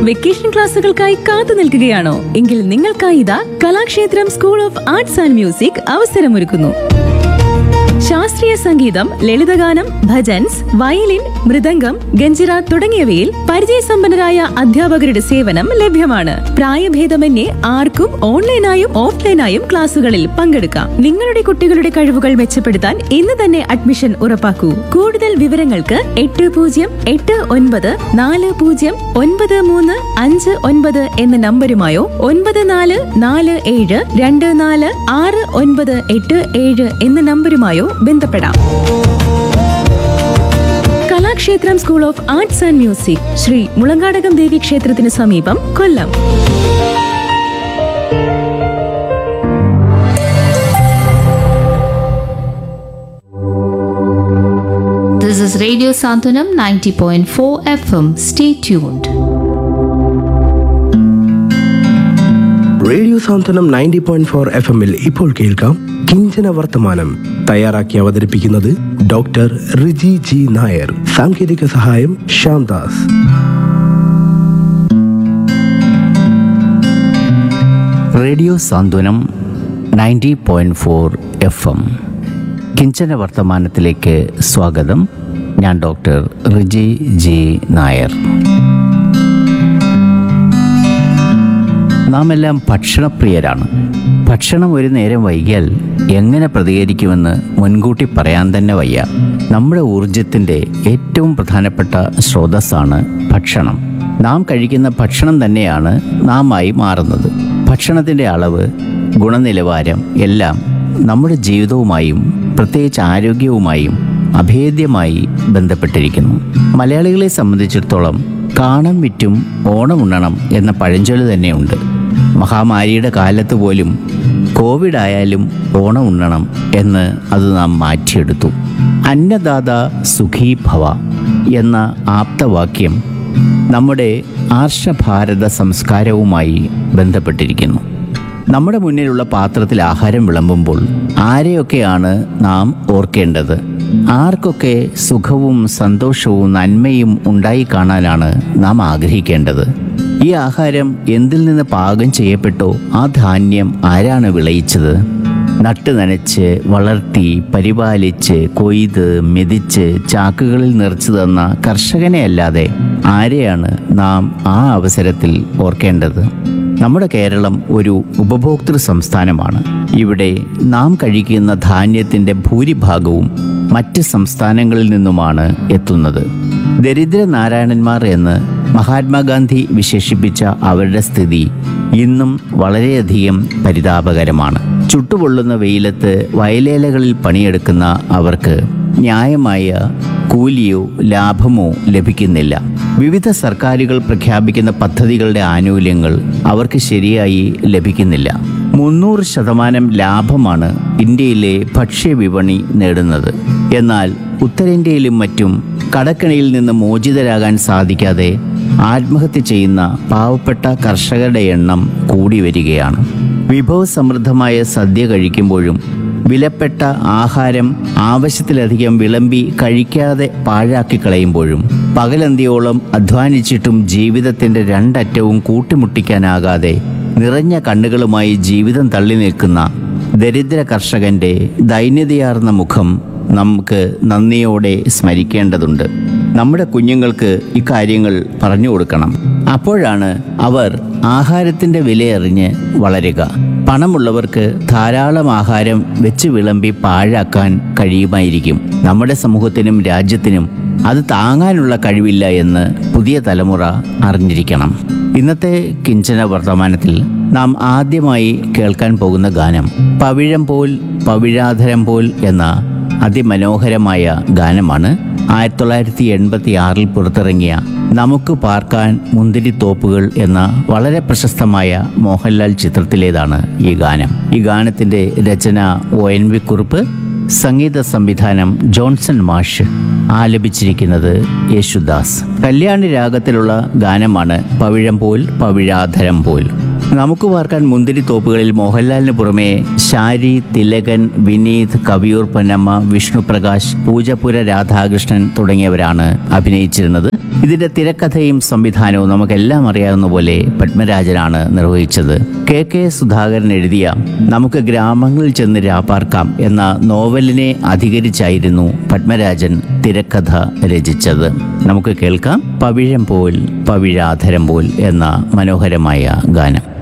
Vacation ക്ലാസുകൾക്കായി കാത്തു നിൽക്കുകയാണോ എങ്കിൽ നിങ്ങൾക്കായി ഇതാ Kalakshetram school of arts and music അവസരമൊരുക്കുന്നു ശാസ്ത്രീയ സംഗീതം ലളിതഗാനം ഭജൻസ് വയലിൻ മൃദംഗം ഗഞ്ചിറ തുടങ്ങിയവയിൽ പരിചയസമ്പന്നരായ അധ്യാപകരുടെ സേവനം ലഭ്യമാണ് പ്രായഭേദമന്യേ ആർക്കും ഓൺലൈനായും ഓഫ്ലൈനായും ക്ലാസുകളിൽ പങ്കെടുക്കാം നിങ്ങളുടെ കുട്ടികളുടെ കഴിവുകൾ മെച്ചപ്പെടുത്താൻ ഇന്ന് തന്നെ അഡ്മിഷൻ ഉറപ്പാക്കൂ കൂടുതൽ വിവരങ്ങൾക്ക് എട്ട് പൂജ്യം എട്ട് ഒൻപത് നാല് പൂജ്യം ഒൻപത് മൂന്ന് അഞ്ച് ഒൻപത് എന്ന നമ്പരുമായോ ഒൻപത് നാല് നാല് ഏഴ് രണ്ട് നാല് ആറ് ഒൻപത് എട്ട് ഏഴ് എന്ന നമ്പരുമായോ ബന്ധപ്പെടാം Kalakshetram school of arts and music Sri Mulankadakam Devi ക്ഷേത്രത്തിന് സമീപം Kollam This is Radio Santanam 90.4 FM. Stay tuned. Radio Santhwanam ninety point four F എമ്മിൽ ഇപ്പോൾ കേൾക്കാം കിഞ്ചന വർത്തമാനം തയ്യാറാക്കി അവതരിപ്പിക്കുന്നത് ഡോക്ടർ റിജി ജി നായർ സാങ്കേതിക സഹായം Shyamdas radio Santhwanam ninety point four F M കിഞ്ചന വർത്തമാനത്തിലേക്ക് സ്വാഗതം ഞാൻ ഡോക്ടർ റിജി ജി നായർ നാം എല്ലാം ഭക്ഷണപ്രിയരാണ് ഭക്ഷണം ഒരു നേരം വൈകിയാൽ എങ്ങനെ പ്രതികരിക്കുമെന്ന് മുൻകൂട്ടി പറയാൻ തന്നെ വയ്യ നമ്മുടെ ഊർജത്തിൻ്റെ ഏറ്റവും പ്രധാനപ്പെട്ട സ്രോതസ്സാണ് ഭക്ഷണം നാം കഴിക്കുന്ന ഭക്ഷണം തന്നെയാണ് നാം ആയി മാറുന്നത് ഭക്ഷണത്തിൻ്റെ അളവ് ഗുണനിലവാരം എല്ലാം നമ്മുടെ ജീവിതവുമായും പ്രത്യേകിച്ച് ആരോഗ്യവുമായും അഭേദ്യമായി ബന്ധപ്പെട്ടിരിക്കുന്നു മലയാളികളെ സംബന്ധിച്ചിടത്തോളം കാണം വിറ്റും ഓണമുണ്ണണം എന്ന പഴഞ്ചൊല്ല് തന്നെയുണ്ട് മഹാമാരിയുടെ കാലത്ത് പോലും കോവിഡ് ആയാലും ഓണം ഉണ്ണണം എന്ന് അത് നാം മാറ്റിയെടുത്തു അന്നദാത സുഖീ ഭവ എന്ന ആപ്തവാക്യം നമ്മുടെ ആർഷഭാരത സംസ്കാരവുമായി ബന്ധപ്പെട്ടിരിക്കുന്നു നമ്മുടെ മുന്നിലുള്ള പാത്രത്തിൽ ആഹാരം വിളമ്പുമ്പോൾ ആരെയൊക്കെയാണ് നാം ഓർക്കേണ്ടത് ആർക്കൊക്കെ സുഖവും സന്തോഷവും നന്മയും ഉണ്ടായി കാണാനാണ് നാം ആഗ്രഹിക്കേണ്ടത് ഈ ആഹാരം എന്തിൽ നിന്ന് പാകം ചെയ്യപ്പെട്ടോ ആ ധാന്യം ആരാണ് വിളയിച്ചത് നട്ട് നനച്ച് വളർത്തി പരിപാലിച്ച് കൊയ്ത് മെതിച്ച് ചാക്കുകളിൽ നിറച്ചു തന്ന കർഷകനെ അല്ലാതെ ആരെയാണ് നാം ആ അവസരത്തിൽ ഓർക്കേണ്ടത് നമ്മുടെ കേരളം ഒരു ഉപഭോക്തൃ സംസ്ഥാനമാണ് ഇവിടെ നാം കഴിക്കുന്ന ധാന്യത്തിൻ്റെ ഭൂരിഭാഗവും മറ്റ് സംസ്ഥാനങ്ങളിൽ നിന്നുമാണ് എത്തുന്നത് ദരിദ്ര നാരായണന്മാർ എന്ന് മഹാത്മാഗാന്ധി വിശേഷിപ്പിച്ച അവരുടെ സ്ഥിതി ഇന്നും വളരെയധികം പരിതാപകരമാണ് ചുട്ടുപൊള്ളുന്ന വെയിലത്ത് വയലേലകളിൽ പണിയെടുക്കുന്ന അവർക്ക് ന്യായമായ കൂലിയോ ലാഭമോ ലഭിക്കുന്നില്ല വിവിധ സർക്കാരുകൾ പ്രഖ്യാപിക്കുന്ന പദ്ധതികളുടെ ആനുകൂല്യങ്ങൾ അവർക്ക് ശരിയായി ലഭിക്കുന്നില്ല മുന്നൂറ് ശതമാനം ലാഭമാണ് ഇന്ത്യയിലെ ഭക്ഷ്യവിപണി നേടുന്നത് എന്നാൽ ഉത്തരേന്ത്യയിലും മറ്റും കടക്കണിയിൽ നിന്ന് മോചിതരാകാൻ സാധിക്കാതെ ആത്മഹത്യ ചെയ്യുന്ന പാവപ്പെട്ട കർഷകരുടെ എണ്ണം കൂടി വരികയാണ് വിഭവസമൃദ്ധമായ സദ്യ കഴിക്കുമ്പോഴും വിലപ്പെട്ട ആഹാരം ആവശ്യത്തിലധികം വിളമ്പി കഴിക്കാതെ പാഴാക്കി കളയുമ്പോഴും പകലന്തിയോളം അധ്വാനിച്ചിട്ടും ജീവിതത്തിൻ്റെ രണ്ടറ്റവും കൂട്ടിമുട്ടിക്കാനാകാതെ നിറഞ്ഞ കണ്ണുകളുമായി ജീവിതം തള്ളി നിൽക്കുന്ന ദരിദ്ര കർഷകന്റെ ദൈന്യതയാർന്ന മുഖം നമുക്ക് നന്ദിയോടെ സ്മരിക്കേണ്ടതുണ്ട് നമ്മുടെ കുഞ്ഞുങ്ങൾക്ക് ഇക്കാര്യങ്ങൾ പറഞ്ഞു കൊടുക്കണം അപ്പോഴാണ് അവർ ആഹാരത്തിൻ്റെ വിലയറിഞ്ഞ് വളരുക പണമുള്ളവർക്ക് ധാരാളം ആഹാരം വെച്ച് വിളമ്പി പാഴാക്കാൻ കഴിയുമായിരിക്കും നമ്മുടെ സമൂഹത്തിനും രാജ്യത്തിനും അത് താങ്ങാനുള്ള കഴിവില്ല എന്ന് പുതിയ തലമുറ അറിഞ്ഞിരിക്കണം ഇന്നത്തെ കിഞ്ചന വർത്തമാനത്തിൽ നാം ആദ്യമായി കേൾക്കാൻ പോകുന്ന ഗാനം പവിഴം പോൽ പവിഴാധരം പോൽ എന്ന അതിമനോഹരമായ ഗാനമാണ് ആയിരത്തി തൊള്ളായിരത്തി എൺപത്തി ആറിൽ പുറത്തിറങ്ങിയ നമുക്ക് പാർക്കാൻ മുന്തിരിത്തോപ്പുകൾ എന്ന വളരെ പ്രശസ്തമായ മോഹൻലാൽ ചിത്രത്തിലേതാണ് ഈ ഗാനം ഈ ഗാനത്തിൻ്റെ രചന ഒ എൻ വി കുറുപ്പ് സംഗീത സംവിധാനം ജോൺസൺ മാഷ് ആലപിച്ചിരിക്കുന്നത് യേശുദാസ് കല്യാണി രാഗത്തിലുള്ള ഗാനമാണ് പവിഴം പോൽ പവിഴാധരം പോൽ നമുക്ക് പാർക്കാൻ മുന്തിരി തോപ്പുകളിൽ മോഹൻലാലിന് പുറമെ ശാരി തിലകൻ വിനീത് കവിയൂർ പൊന്നമ്മ വിഷ്ണുപ്രകാശ് പൂജപ്പുര രാധാകൃഷ്ണൻ തുടങ്ങിയവരാണ് അഭിനയിച്ചിരുന്നത് ഇതിന്റെ തിരക്കഥയും സംവിധാനവും നമുക്കെല്ലാം അറിയാവുന്ന പോലെ പത്മരാജനാണ് നിർവഹിച്ചത് കെ കെ സുധാകരൻ എഴുതിയ നമുക്ക് ഗ്രാമങ്ങളിൽ ചെന്ന് രാപ്പാർക്കാം എന്ന നോവലിനെ അധികരിച്ചായിരുന്നു പത്മരാജൻ തിരക്കഥ രചിച്ചത് നമുക്ക് കേൾക്കാം പവിഴം പോൽ പവിഴാധരം പോൽ എന്ന മനോഹരമായ ഗാനം